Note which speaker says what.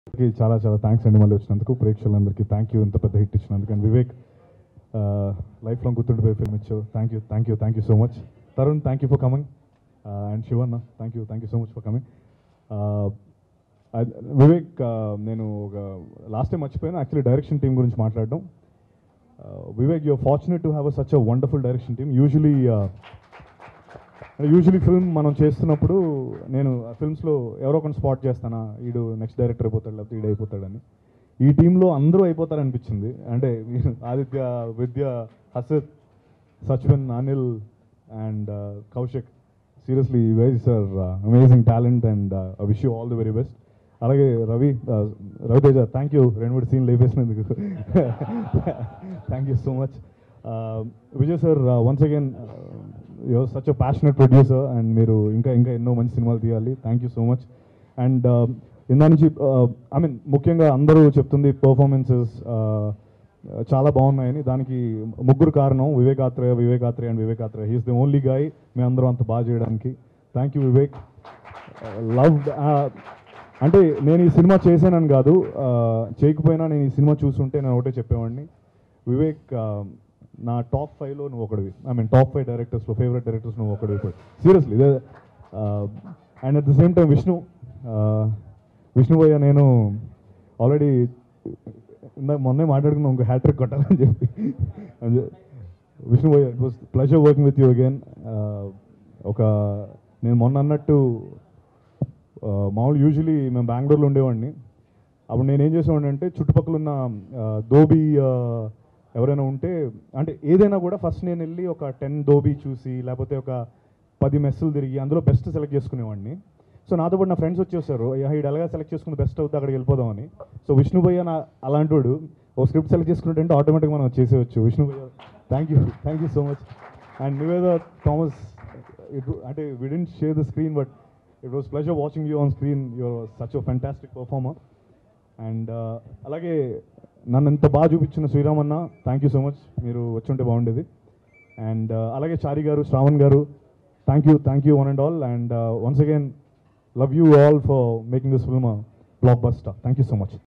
Speaker 1: కి చాలా చాలా థ్యాంక్స్ అండి మళ్ళీ వచ్చినందుకు ప్రేక్షకులందరికీ థ్యాంక్ యూ ఇంత పెద్ద హిట్ ఇచ్చినందుకు అండ్ వివేక్ లైఫ్ లాంగ్ గుర్తుండిపోయే ఫిల్మ్ ఇచ్చావు thank you thank you thank you so much Tarun thank you for coming and Shivanna thank you thank you so much for coming Vivek uh, నేను ఒక లాస్ట్ టైం మర్చిపోయాను actually direction team గురించి మాట్లాడడం Vivek you're fortunate to have a such a wonderful direction team usually usually film మనం చేస్తున్నప్పుడు నేను ఫిల్మ్స్లో ఎవరో ఒకరిని స్పాట్ చేస్తానా ఈడు నెక్స్ట్ డైరెక్టర్ అయిపోతాడు లేకపోతే ఈడు అయిపోతాడని ఈ టీంలో అందరూ అయిపోతారు అనిపించింది అంటే మీరు ఆదిత్య విద్య హసిత్ సచ్వన్ Anil and Kaushik seriously wise are amazing talent and wish you all the very best అలాగే Ravi uh, Raviteja thank you రెండు మూడు సీన్లు లేపేసినందుకు thank you so much Vijay sir once again your such a passionate producer and మీరు ఇంకా ఇంకా ఎన్నో మంచి సినిమాలు తీయాలి thank you so much and ఇందా నుంచి ఐ మీన్ ముఖ్యంగా అందరూ చెప్తుంది పర్ఫార్మెన్సెస్ చాలా బాగున్నాయని దానికి ముగ్గురు కారణం Vivekatreya Vivekatreya and Vivekatreya he's the only guy మేము అందరం అంత బాగా చేయడానికి థ్యాంక్ యూ వివేక్ లవ్ అంటే నేను ఈ సినిమా చేశానని కాదు ఆ, చేయకపోయినా నేను ఈ సినిమా చూస్తుంటే నేను ఒకటే చెప్పేవాడిని వివేక్ ఆ, నా టాప్ ఫైవ్లో నువ్వు ఒకడివి ఐ మీన్ టాప్ ఫైవ్ డైరెక్టర్స్లో ఫేవరెట్ డైరెక్టర్స్ నువ్వు ఒకడివి ఇప్పుడు సీరియస్లీ ఇదే and at the same time Vishnu ఆ, విష్ణు భయ్య నేను ఆల్రెడీ ఇందాక మొన్నే మాట్లాడుకున్నాం ఒక హ్యాట్రిక్ కొట్టాలని చెప్పి అదే. Vishnu bhaiya it was pleasure working with you again ఒక నేను మొన్న అన్నట్టు ఆ, మామూలు యూజువలీ మేము బెంగళూరులో ఉండేవాడిని అప్పుడు నేను ఏం చేసేవాడిని అంటే చుట్టుపక్కల ఉన్న ఆ, దోబీ ఆ, ఎవరైనా ఉంటే అంటే ఏదైనా కూడా ఫస్ట్ నేను వెళ్ళి ఒక టెన్ దోబీ చూసి లేకపోతే ఒక పది మెస్సులు తిరిగి అందులో బెస్ట్ సెలెక్ట్ చేసుకునేవాడిని సో నాతో పాటు నా ఫ్రెండ్స్ వచ్చేసారు ఇది ఎలాగా సెలెక్ట్ చేసుకుని బెస్ట్ అవుతుంది అక్కడికి వెళ్ళిపోదామని సో విష్ణు భయ్య నా అలాంటి వాడు ఓ స్క్రిప్ట్ సెలెక్ట్ చేసుకున్నట్టు ఆటోమేటిక్గా మనం చేసేవచ్చు Vishnu bhaiya thank you thank you so much and Niveda Thomas it అంటే we didn't share the screen but it was pleasure watching you on screen your such a fantastic performer and అలాగే నన్ను ఎంత బాగా చూపించిన శ్రీరామన్న థ్యాంక్ యూ సో మచ్ మీరు వచ్చుంటే బాగుండేది అండ్ అలాగే Chari garu Shravan garu thank you thank you one and all and once again love you all for making this film black blockbuster thank you so much